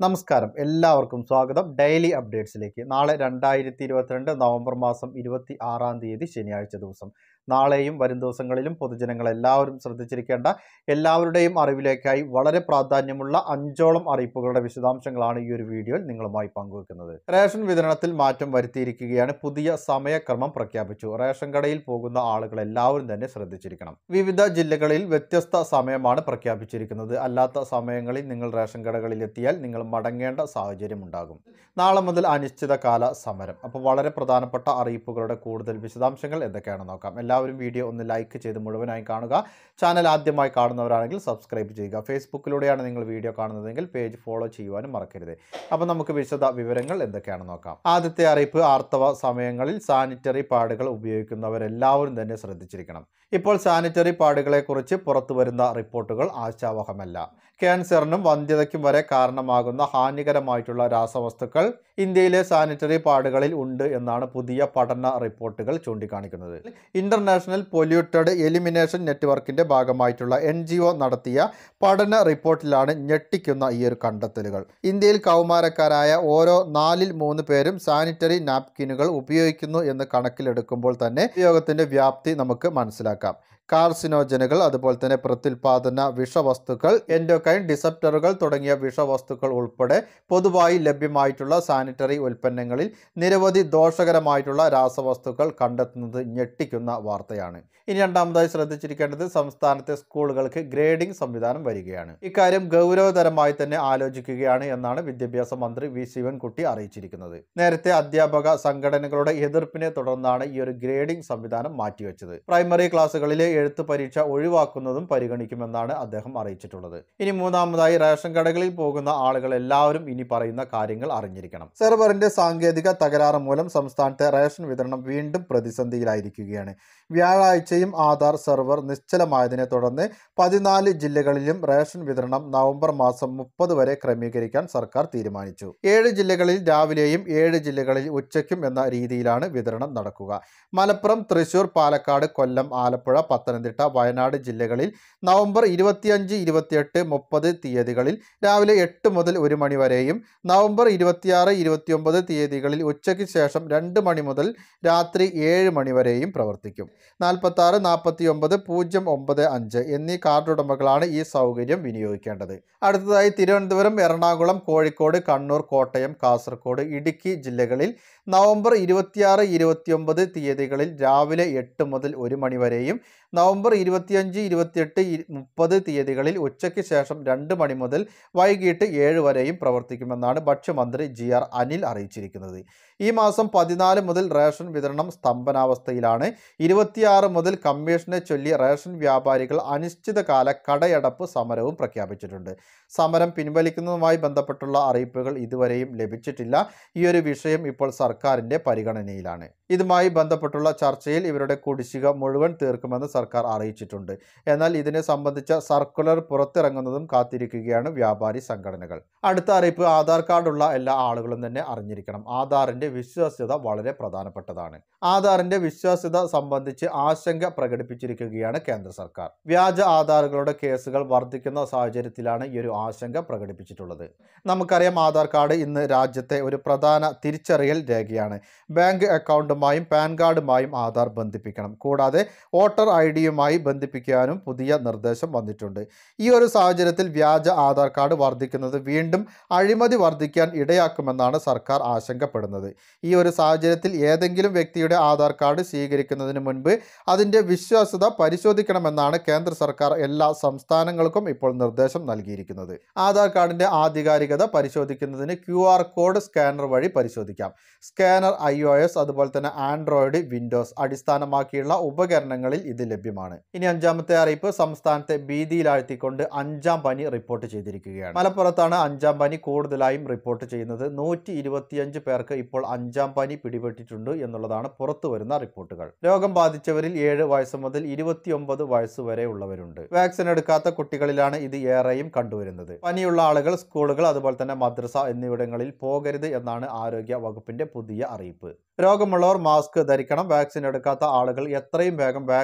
നമസ്കാരം എല്ലാവർക്കും സ്വാഗതം ഡെയിലി അപ്ഡേറ്റ്സിലേക്ക് നാളെ രണ്ടായിരത്തി ഇരുപത്തിരണ്ട് നവംബർ മാസം ഇരുപത്തി ആറാം തീയതി ശനിയാഴ്ച ദിവസം നാളെയും വരും ദിവസങ്ങളിലും പൊതുജനങ്ങൾ എല്ലാവരും ശ്രദ്ധിച്ചിരിക്കേണ്ട എല്ലാവരുടെയും അറിവിലേക്കായി വളരെ പ്രാധാന്യമുള്ള അഞ്ചോളം അറിയിപ്പുകളുടെ വിശദാംശങ്ങളാണ് ഈ ഒരു വീഡിയോയിൽ നിങ്ങളുമായി പങ്കുവെക്കുന്നത് റേഷൻ വിതരണത്തിൽ മാറ്റം വരുത്തിയിരിക്കുകയാണ് പുതിയ സമയക്രമം പ്രഖ്യാപിച്ചു റേഷൻ കടയിൽ പോകുന്ന ആളുകൾ എല്ലാവരും തന്നെ ശ്രദ്ധിച്ചിരിക്കണം വിവിധ ജില്ലകളിൽ വ്യത്യസ്ത സമയമാണ് പ്രഖ്യാപിച്ചിരിക്കുന്നത് അല്ലാത്ത സമയങ്ങളിൽ നിങ്ങൾ റേഷൻ കടകളിൽ എത്തിയാൽ നിങ്ങൾ മടങ്ങേണ്ട സാഹചര്യം ഉണ്ടാകും നാളെ മുതൽ അനിശ്ചിതകാല സമരം അപ്പോൾ വളരെ പ്രധാനപ്പെട്ട അറിയിപ്പുകളുടെ കൂടുതൽ വിശദാംശങ്ങൾ എന്തൊക്കെയാണെന്ന് നോക്കാം എല്ലാവരും വീഡിയോ ഒന്ന് ലൈക്ക് ചെയ്ത് മുഴുവനായി കാണുക ചാനൽ ആദ്യമായി കാണുന്നവരാണെങ്കിൽ സബ്സ്ക്രൈബ് ചെയ്യുക ഫേസ്ബുക്കിലൂടെയാണ് നിങ്ങൾ വീഡിയോ കാണുന്നതെങ്കിൽ പേജ് ഫോളോ ചെയ്യുവാനും മറക്കരുത് അപ്പോൾ നമുക്ക് വിശദ വിവരങ്ങൾ എന്തൊക്കെയാണെന്ന് നോക്കാം ആദ്യത്തെ അറിയിപ്പ് ആർത്തവ സമയങ്ങളിൽ സാനിറ്ററി പാഡുകൾ ഉപയോഗിക്കുന്നവരെല്ലാവരും തന്നെ ശ്രദ്ധിച്ചിരിക്കണം ഇപ്പോൾ സാനിറ്ററി പാഡുകളെക്കുറിച്ച് പുറത്തു വരുന്ന റിപ്പോർട്ടുകൾ ആശാവഹമല്ല ക്യാൻസറിനും വന്ധ്യതയ്ക്കും വരെ കാരണമാകുന്ന ഹാനികരമായിട്ടുള്ള രാസവസ്തുക്കൾ ഇന്ത്യയിലെ സാനിറ്ററി പാഡുകളിൽ ഉണ്ട് എന്നാണ് പുതിയ പഠന റിപ്പോർട്ടുകൾ ചൂണ്ടിക്കാണിക്കുന്നത് ഇന്റർനാഷണൽ പൊല്യൂട്ടഡ് എലിമിനേഷൻ നെറ്റ്വർക്കിന്റെ ഭാഗമായിട്ടുള്ള എൻ നടത്തിയ പഠന റിപ്പോർട്ടിലാണ് ഞെട്ടിക്കുന്ന ഈ ഒരു കണ്ടെത്തലുകൾ ഇന്ത്യയിൽ കൗമാരക്കാരായ ഓരോ നാലിൽ മൂന്ന് പേരും സാനിറ്ററി നാപ്കിനുകൾ ഉപയോഗിക്കുന്നു എന്ന് കണക്കിലെടുക്കുമ്പോൾ തന്നെ ഉപയോഗത്തിന്റെ വ്യാപ്തി നമുക്ക് മനസ്സിലാക്കാം കാർസിനോജനുകൾ അതുപോലെ തന്നെ പ്രത്യുൽപാദന വിഷവസ്തുക്കൾ എൻഡോകൈൻ ഡിസപ്റ്ററുകൾ തുടങ്ങിയ വിഷവസ്തുക്കൾ ഉൾപ്പെടെ പൊതുവായി ലഭ്യമായിട്ടുള്ള സാനിറ്ററി ഉൽപ്പന്നങ്ങളിൽ നിരവധി ദോഷകരമായിട്ടുള്ള രാസവസ്തുക്കൾ കണ്ടെത്തുന്നത് ഞെട്ടിക്കുന്ന വാർത്തയാണ് ഇനി രണ്ടാമതായി ശ്രദ്ധിച്ചിരിക്കേണ്ടത് സംസ്ഥാനത്തെ സ്കൂളുകൾക്ക് ഗ്രേഡിംഗ് സംവിധാനം വരികയാണ് ഇക്കാര്യം ഗൗരവതരമായി തന്നെ ആലോചിക്കുകയാണ് എന്നാണ് വിദ്യാഭ്യാസ മന്ത്രി വി ശിവൻകുട്ടി അറിയിച്ചിരിക്കുന്നത് നേരത്തെ അധ്യാപക സംഘടനകളുടെ എതിർപ്പിനെ തുടർന്നാണ് ഈ ഒരു ഗ്രേഡിംഗ് സംവിധാനം മാറ്റിവെച്ചത് പ്രൈമറി ക്ലാസ്സുകളിലെ എഴുത്ത് പരീക്ഷ ഒഴിവാക്കുന്നതും പരിഗണിക്കുമെന്നാണ് അദ്ദേഹം അറിയിച്ചിട്ടുള്ളത് ഇനി മൂന്നാമതായി റേഷൻ കടകളിൽ പോകുന്ന ആളുകൾ എല്ലാവരും ഇനി പറയുന്ന കാര്യങ്ങൾ അറിഞ്ഞിരിക്കണം സെർവറിന്റെ സാങ്കേതിക തകരാറ് മൂലം സംസ്ഥാനത്തെ റേഷൻ വിതരണം വീണ്ടും പ്രതിസന്ധിയിലായിരിക്കുകയാണ് വ്യാഴാഴ്ചയും ആധാർ സെർവർ നിശ്ചലമായതിനെ തുടർന്ന് പതിനാല് ജില്ലകളിലും റേഷൻ വിതരണം നവംബർ മാസം മുപ്പത് വരെ ക്രമീകരിക്കാൻ സർക്കാർ തീരുമാനിച്ചു ഏഴ് ജില്ലകളിൽ രാവിലെയും ഏഴ് ജില്ലകളിൽ ഉച്ചയ്ക്കും എന്ന രീതിയിലാണ് വിതരണം നടക്കുക മലപ്പുറം തൃശൂർ പാലക്കാട് കൊല്ലം ആലപ്പുഴ പത്തനംതിട്ട വയനാട് ജില്ലകളിൽ നവംബർ ഇരുപത്തിയഞ്ച് ഇരുപത്തിയെട്ട് മുപ്പത് തീയതികളിൽ രാവിലെ എട്ട് മുതൽ ഒരു മണി വരെയും നവംബർ ഇരുപത്തിയാറ് ഇരുപത്തിയൊമ്പത് തീയതികളിൽ ഉച്ചയ്ക്ക് ശേഷം രണ്ട് മണി മുതൽ രാത്രി ഏഴ് മണി വരെയും പ്രവർത്തിക്കും നാൽപ്പത്തി ആറ് നാൽപ്പത്തി ഒമ്പത് പൂജ്യം ഒമ്പത് അഞ്ച് എന്നീ കാർഡ് ഉടമകളാണ് ഈ സൗകര്യം വിനിയോഗിക്കേണ്ടത് അടുത്തതായി തിരുവനന്തപുരം എറണാകുളം കോഴിക്കോട് കണ്ണൂർ കോട്ടയം കാസർഗോഡ് ഇടുക്കി ജില്ലകളിൽ നവംബർ ഇരുപത്തിയാറ് ഇരുപത്തിയൊമ്പത് തീയതികളിൽ രാവിലെ എട്ട് മുതൽ ഒരു മണി വരെയും നവംബർ ഇരുപത്തിയഞ്ച് ഇരുപത്തിയെട്ട് ഇ- മുപ്പത് തീയതികളിൽ ഉച്ചയ്ക്ക് ശേഷം രണ്ട് മണി മുതൽ വൈകിട്ട് ഏഴ് വരെയും പ്രവർത്തിക്കുമെന്നാണ് ഭക്ഷ്യമന്ത്രി ജി ആർ അനിൽ അറിയിച്ചിരിക്കുന്നത് ഈ മാസം പതിനാല് മുതൽ റേഷൻ വിതരണം സ്തംഭനാവസ്ഥയിലാണ് ഇരുപത്തിയാറ് മുതൽ കമ്മീഷനെ ചൊല്ലി റേഷൻ വ്യാപാരികൾ അനിശ്ചിതകാല കടയടപ്പ് സമരവും പ്രഖ്യാപിച്ചിട്ടുണ്ട് സമരം പിൻവലിക്കുന്നതുമായി ബന്ധപ്പെട്ടുള്ള അറിയിപ്പുകൾ ഇതുവരെയും ലഭിച്ചിട്ടില്ല ഈ ഒരു വിഷയം ഇപ്പോൾ സർക്കാരിൻ്റെ പരിഗണനയിലാണ് ഇതുമായി ബന്ധപ്പെട്ടുള്ള ചർച്ചയിൽ ഇവരുടെ കുടിശ്ശിക മുഴുവൻ തീർക്കുമെന്ന് സർക്കാർ അറിയിച്ചിട്ടുണ്ട് എന്നാൽ ഇതിനെ സംബന്ധിച്ച സർക്കുലർ പുറത്തിറങ്ങുന്നതും കാത്തിരിക്കുകയാണ് വ്യാപാരി സംഘടനകൾ അടുത്ത അറിയിപ്പ് ആധാർ കാർഡുള്ള എല്ലാ ആളുകളും തന്നെ അറിഞ്ഞിരിക്കണം ആധാറിന്റെ വിശ്വാസ്യത വളരെ പ്രധാനപ്പെട്ടതാണ് ആധാറിന്റെ വിശ്വാസ്യത സംബന്ധിച്ച് ആശങ്ക പ്രകടിപ്പിച്ചിരിക്കുകയാണ് കേന്ദ്ര സർക്കാർ വ്യാജ ആധാറുകളുടെ കേസുകൾ വർദ്ധിക്കുന്ന സാഹചര്യത്തിലാണ് ഈ ഒരു ആശങ്ക പ്രകടിപ്പിച്ചിട്ടുള്ളത് നമുക്കറിയാം ആധാർ കാർഡ് ഇന്ന് രാജ്യത്തെ ഒരു പ്രധാന തിരിച്ചറിയൽ രേഖയാണ് ബാങ്ക് അക്കൗണ്ടുമായും പാൻ കാർഡുമായും ആധാർ ബന്ധിപ്പിക്കണം കൂടാതെ വോട്ടർ ഐ ഡിയുമായി ബന്ധിപ്പിക്കാനും പുതിയ നിർദ്ദേശം വന്നിട്ടുണ്ട് ഈ ഒരു സാഹചര്യത്തിൽ വ്യാജ ആധാർ കാർഡ് വർദ്ധിക്കുന്നത് വീണ്ടും അഴിമതി വർദ്ധിക്കാൻ ഇടയാക്കുമെന്നാണ് സർക്കാർ ആശങ്കപ്പെടുന്നത് ഈ ഒരു സാഹചര്യത്തിൽ ഏതെങ്കിലും വ്യക്തിയുടെ ആധാർ കാർഡ് സ്വീകരിക്കുന്നതിന് മുൻപ് അതിൻ്റെ വിശ്വാസ്യത പരിശോധിക്കണമെന്നാണ് കേന്ദ്ര സർക്കാർ എല്ലാ സംസ്ഥാനങ്ങൾക്കും ഇപ്പോൾ നിർദ്ദേശം നൽകിയിരിക്കുന്നത് ആധാർ കാർഡിൻ്റെ ആധികാരികത പരിശോധിക്കുന്നതിന് ക്യു ആർ കോഡ് സ്കാനർ വഴി പരിശോധിക്കാം സ്കാനർ ഐ ഒ എസ് അതുപോലെ തന്നെ ആൻഡ്രോയിഡ് വിൻഡോസ് അടിസ്ഥാനമാക്കിയുള്ള ഉപകരണങ്ങളിൽ ഇത് ലഭ്യമാണ് ഇനി അഞ്ചാമത്തെ അറിയിപ്പ് സംസ്ഥാനത്തെ ഭീതിയിലാഴ്ത്തിക്കൊണ്ട് അഞ്ചാം പനി റിപ്പോർട്ട് ചെയ്തിരിക്കുകയാണ് മലപ്പുറത്താണ് അഞ്ചാം പനി കൂടുതലായും റിപ്പോർട്ട് ചെയ്യുന്നത് നൂറ്റി ഇരുപത്തിയഞ്ച് പേർക്ക് ഇപ്പോൾ അഞ്ചാം പനി പിടിപെട്ടിട്ടുണ്ട് എന്നുള്ളതാണ് പുറത്തു വരുന്ന റിപ്പോർട്ടുകൾ രോഗം ബാധിച്ചവരിൽ ഏഴ് വയസ്സ് മുതൽ ഇരുപത്തിയൊമ്പത് വയസ്സ് വരെ ഉള്ളവരുണ്ട് വാക്സിൻ എടുക്കാത്ത കുട്ടികളിലാണ് ഇത് ഏറെയും കണ്ടുവരുന്നത് പനിയുള്ള ആളുകൾ സ്കൂളുകൾ അതുപോലെ തന്നെ മദ്രസ എന്നിവിടങ്ങളിൽ പോകരുത് എന്നാണ് ആരോഗ്യ വകുപ്പിന്റെ പുതിയ അറിയിപ്പ് രോഗമുള്ളവർ മാസ്ക് ധരിക്കണം വാക്സിൻ എടുക്കാത്ത ആളുകൾ എത്രയും വേഗം വാക്സിൻ എടുക്കണം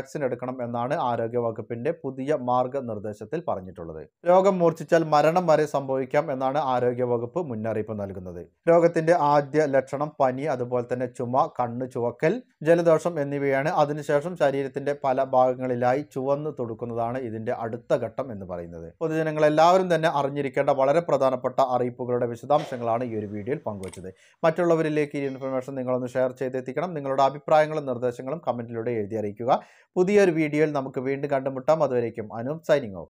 ഒഴിവാക്കണം എന്നാണ് ആരോഗ്യ വകുപ്പിന്റെ പുതിയ മാർഗനിർദ്ദേശത്തിൽ പറഞ്ഞിട്ടുള്ളത് രോഗം മൂർച്ഛിച്ചാൽ മരണം വരെ സംഭവിക്കാം എന്നാണ് ആരോഗ്യ വകുപ്പ് മുന്നറിയിപ്പ് നൽകുന്നത് രോഗത്തിന്റെ ആദ്യ ലക്ഷണം പനി അതുപോലെ തന്നെ ചുമ കണ്ണ് ചുവക്കൽ ജലദോഷം എന്നിവയാണ് അതിനുശേഷം ശരീരത്തിന്റെ പല ഭാഗങ്ങളിലായി ചുവന്ന് തുടുക്കുന്നതാണ് ഇതിന്റെ അടുത്ത ഘട്ടം എന്ന് പറയുന്നത് പൊതുജനങ്ങൾ എല്ലാവരും തന്നെ അറിഞ്ഞിരിക്കേണ്ട വളരെ പ്രധാനപ്പെട്ട അറിയിപ്പുകളുടെ വിശദാംശങ്ങളാണ് ഈ ഒരു വീഡിയോയിൽ പങ്കുവച്ചത് മറ്റുള്ളവരിലേക്ക് ഈ ഇൻഫർമേഷൻ നിങ്ങളൊന്ന് ഷെയർ ചെയ്തെത്തിക്കണം നിങ്ങളുടെ അഭിപ്രായങ്ങളും നിർദ്ദേശങ്ങളും കമന്റിലൂടെ എഴുതി അറിയിക്കുക പുതിയൊരു വീഡിയോയിൽ നമുക്ക് വീണ്ടും കണ്ടുമുട്ടാം അതുവരേക്കും അനൂപ് സൈനിങ് ഓഫ്